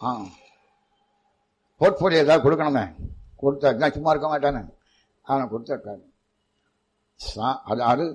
ஆ portfolio ஏதாவது கொடுக்கணுமே கொடுத்தா சும்மா இருக்க மாட்டானே அவனை கொடுத்துருக்காரு சா- அதாவது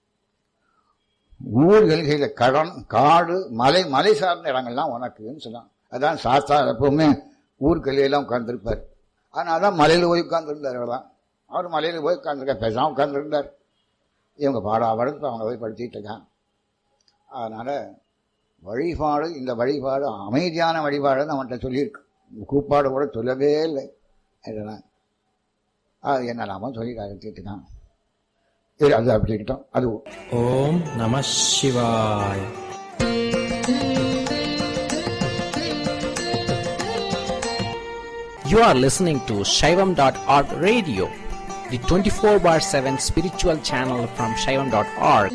ஊர்களில் கடன் காடு மலை மலை சார்ந்த இடங்கள்லாம் உனக்குன்னு சொன்னான் அதான் சாஸ்தா எப்பவுமே ஊர்களியெல்லாம் உட்கார்ந்துருப்பார் ஆனால் தான் மலையில் போய் உட்கார்ந்துருந்தார் அவ்வளோதான் அவர் மலையில் போய் உட்காந்துருக்கார் பேசாமல் உட்கார்ந்துருந்தார் இவங்க பாடா படுத்து அவங்க போய் படுத்திட்டு இருக்கான் அதனால் வழிபாடு இந்த வழிபாடு அமைதியான வழிபாடுன்னு அவன்கிட்ட சொல்லியிருக்கு கூப்பாடு கூட சொல்லவே இல்லை இதெல்லாம் அது என்னெல்லாமோ சொல்லி கருத்திட்டு இருக்கான் இது அது அப்படி இருக்கட்டும் அது ஓம் நம சிவாய் You are listening to Shaivam.org radio, the 24 bar 7 spiritual channel from Shaivam.org.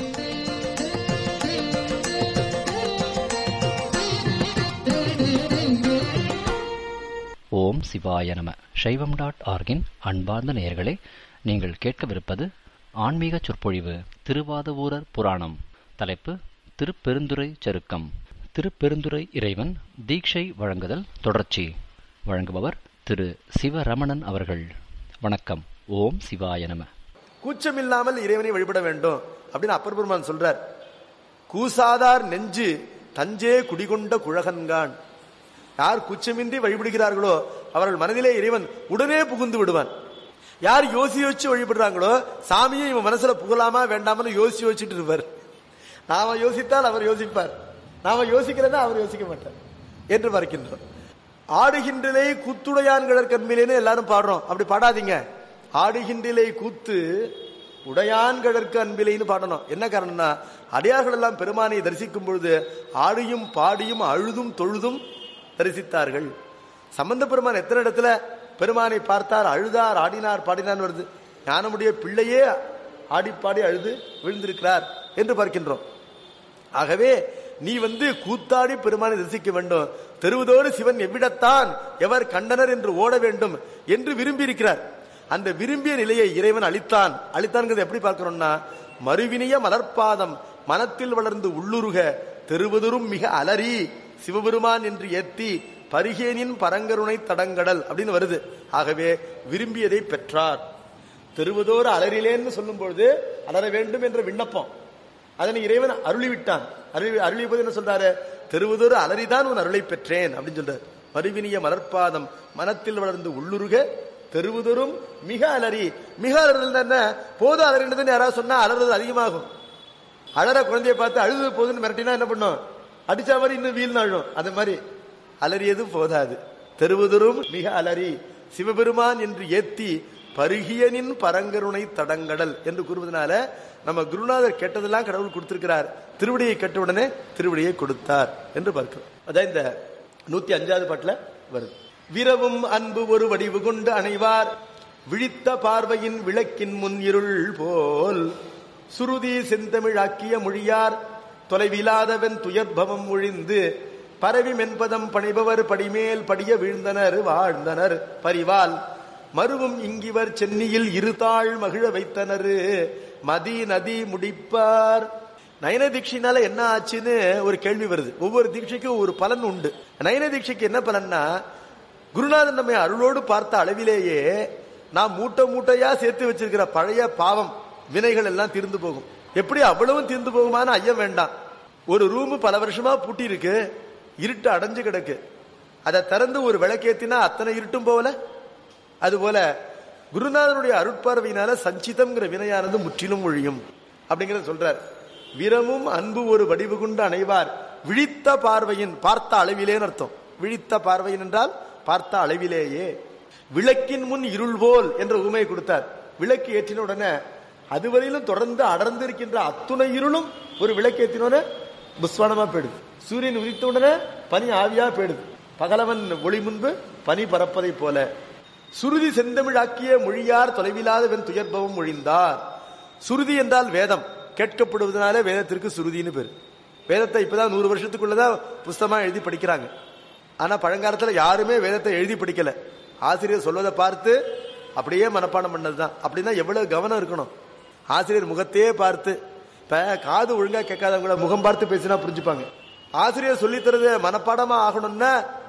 ஓம் சிவாய நம சைவம் டாட் ஆர்கின் அன்பார்ந்த நேயர்களே நீங்கள் கேட்கவிருப்பது ஆன்மீக சொற்பொழிவு திருவாதவூரர் புராணம் தலைப்பு திருப்பெருந்துறை சருக்கம் திருப்பெருந்துறை இறைவன் தீட்சை வழங்குதல் தொடர்ச்சி வழங்குபவர் திரு சிவரமணன் அவர்கள் வணக்கம் ஓம் சிவாய நம கூச்சமில்லாமல் இறைவனை வழிபட வேண்டும் அப்படின்னு அப்பர் பெருமான் சொல்றார் கூசாதார் நெஞ்சு தஞ்சே குடிகொண்ட குழகன்கான் யார் கூச்சமின்றி வழிபடுகிறார்களோ அவர்கள் மனதிலே இறைவன் உடனே புகுந்து விடுவான் யார் யோசி யோசிச்சு வழிபடுறாங்களோ சாமியை இவன் மனசுல புகழாமா வேண்டாமன்னு யோசிச்சு யோசிச்சுட்டு இருப்பார் நாம யோசித்தால் அவர் யோசிப்பார் நாம யோசிக்கிறதா அவர் யோசிக்க மாட்டார் என்று பார்க்கின்றோம் ஆடுகின்றலை கூத்துடையான்களர் கண்மிலேன்னு எல்லாரும் பாடுறோம் அப்படி பாடாதீங்க ஆடுகின்றலை கூத்து உடையான்கழற்கு அன்பிலைன்னு பாடணும் என்ன காரணம்னா அடியார்கள் எல்லாம் பெருமானை தரிசிக்கும் பொழுது ஆடியும் பாடியும் அழுதும் தொழுதும் தரிசித்தார்கள் சம்பந்த பெருமான் எத்தனை இடத்துல பெருமானை பார்த்தார் அழுதார் ஆடினார் பாடினார் வருது ஞானமுடைய பிள்ளையே ஆடி பாடி அழுது விழுந்திருக்கிறார் என்று பார்க்கின்றோம் ஆகவே நீ வந்து கூத்தாடி பெருமானை தரிசிக்க வேண்டும் தெருவதோடு சிவன் எவ்விடத்தான் எவர் கண்டனர் என்று ஓட வேண்டும் என்று விரும்பி இருக்கிறார் அந்த விரும்பிய நிலையை இறைவன் அளித்தான் அளித்தான்ங்கிறது எப்படி பார்க்கிறோம்னா மறுவினிய மலர்பாதம் மனத்தில் வளர்ந்து உள்ளுருக தெருவதொரும் மிக அலறி சிவபெருமான் என்று ஏத்தி பரிகேனின் பரங்கருணை தடங்கடல் அப்படின்னு வருது ஆகவே விரும்பியதை பெற்றார் தெருவதோறு அலறிலேன்னு சொல்லும் பொழுது அலற வேண்டும் என்ற விண்ணப்பம் அதனை இறைவன் அருளி விட்டான் அருளி அருளிய போது என்ன சொல்றாரு தெருவதோறு அலறிதான் உன் அருளை பெற்றேன் அப்படின்னு சொல்றாரு மறுவினிய மலர்பாதம் மனத்தில் வளர்ந்து உள்ளுருக தெருவுதோறும் மிக அலறி மிக அலறுதல் என்ன போதும் அலறினதுன்னு யாராவது சொன்னா அலறுறது அதிகமாகும் அழற குழந்தைய பார்த்து அழுது போதுன்னு மிரட்டினா என்ன பண்ணும் அடிச்சா மாதிரி இன்னும் வீல் அழும் அது மாதிரி அலறியதும் போதாது தெருவுதொரும் மிக அலறி சிவபெருமான் என்று ஏத்தி பருகியனின் பரங்கருணை தடங்கடல் என்று கூறுவதனால நம்ம குருநாதர் கேட்டதெல்லாம் கடவுள் கொடுத்திருக்கிறார் திருவடியை கேட்ட உடனே திருவடியை கொடுத்தார் என்று பார்க்கிறோம் அதான் இந்த நூத்தி அஞ்சாவது பாட்டுல வருது விரவும் அன்பு ஒரு வடிவு கொண்டு அணைவார் விழித்த பார்வையின் விளக்கின் முன் இருள் போல் சுருதி செந்தமிழாக்கிய மொழியார் தொலைவிலாதவன் துயர்பவம் ஒழிந்து பரவி மென்பதம் பணிபவர் படிமேல் படிய வீழ்ந்தனர் வாழ்ந்தனர் பரிவால் மருவும் இங்கிவர் சென்னியில் இருதாள் மகிழ வைத்தனர் மதி நதி முடிப்பார் நயன தீட்சினால என்ன ஆச்சுன்னு ஒரு கேள்வி வருது ஒவ்வொரு தீட்சைக்கும் ஒரு பலன் உண்டு நயன தீட்சைக்கு என்ன பலன்னா குருநாதன் நம்மை அருளோடு பார்த்த அளவிலேயே நாம் மூட்டை மூட்டையா சேர்த்து வச்சிருக்கிற பழைய பாவம் வினைகள் எல்லாம் தீர்ந்து போகும் எப்படி அவ்வளவும் தீர்ந்து போகுமான்னு ஐயம் வேண்டாம் ஒரு ரூம் பல வருஷமா பூட்டி இருக்கு இருட்டு அடைஞ்சு கிடக்கு அதை திறந்து ஒரு விளக்கேத்தினா அத்தனை இருட்டும் போகல அதுபோல குருநாதனுடைய அருட்பார்வையினால சஞ்சிதம்ங்கிற வினையானது முற்றிலும் ஒழியும் அப்படிங்கறத சொல்றார் வீரமும் அன்பு ஒரு வடிவு கொண்டு அணைவார் விழித்த பார்வையின் பார்த்த அளவிலேன்னு அர்த்தம் விழித்த பார்வையின் என்றால் பார்த்த அளவிலேயே விளக்கின் முன் இருள் போல் என்ற உமையை கொடுத்தார் விளக்கு ஏற்றின உடனே அதுவரையிலும் தொடர்ந்து அடர்ந்து இருக்கின்ற அத்துணை இருளும் ஒரு விளக்கு ஏற்றினோட புஸ்வானமா போயிடுது சூரியன் உதித்த உடனே பனி ஆவியா போயிடுது பகலவன் ஒளி முன்பு பனி பறப்பதை போல சுருதி செந்தமிழாக்கிய மொழியார் தொலைவில்லாதவன் துயர்பவம் ஒழிந்தார் சுருதி என்றால் வேதம் கேட்கப்படுவதனால வேதத்திற்கு சுருதின்னு பேரு வேதத்தை இப்பதான் நூறு வருஷத்துக்குள்ளதான் புஸ்தமா எழுதி படிக்கிறாங்க ஆனா பழங்காலத்துல யாருமே வேதத்தை எழுதி படிக்கல ஆசிரியர் சொல்வதை பார்த்து அப்படியே மனப்பாடம் பண்ணதுதான் அப்படின்னா எவ்வளவு கவனம் இருக்கணும் ஆசிரியர் முகத்தையே பார்த்து இப்ப காது ஒழுங்கா கேட்காதவங்கள முகம் பார்த்து பேசினா புரிஞ்சுப்பாங்க ஆசிரியர் சொல்லித்தரது மனப்பாடமா ஆகணும்னா